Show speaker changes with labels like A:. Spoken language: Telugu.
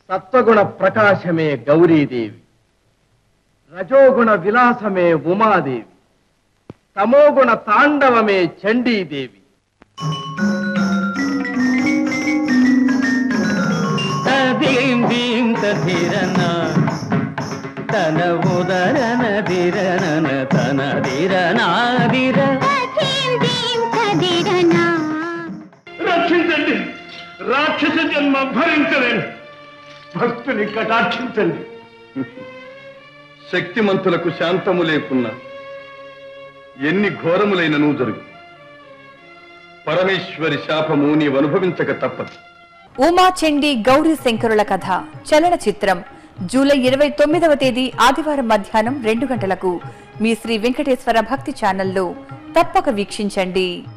A: సత్వగుణ ప్రకాశమే గౌరీదేవి రజోగుణ విలాసమే ఉమాదేవి తమోగుణ తాండవమే చండీదేవి
B: తదీం దీం తధిరన తన ఉదరన దిరనన తన దిరనాదిర
A: రక్షించండి రాక్షస జన్మ భరించలేను భక్తుని కటాక్షించండి
C: శక్తిమంతులకు శాంతము లేకున్నా ఎన్ని ఘోరములైనను జరుగు పరమేశ్వరి శాపము నీవు అనుభవించక తప్పదు
D: ఉమా చెండి గౌరీ శంకరుల కథ చలనచిత్రం జూలై ఇరవై తొమ్మిదవ తేదీ ఆదివారం మధ్యాహ్నం రెండు గంటలకు మీ శ్రీ వెంకటేశ్వర భక్తి ఛానల్లో తప్పక వీక్షించండి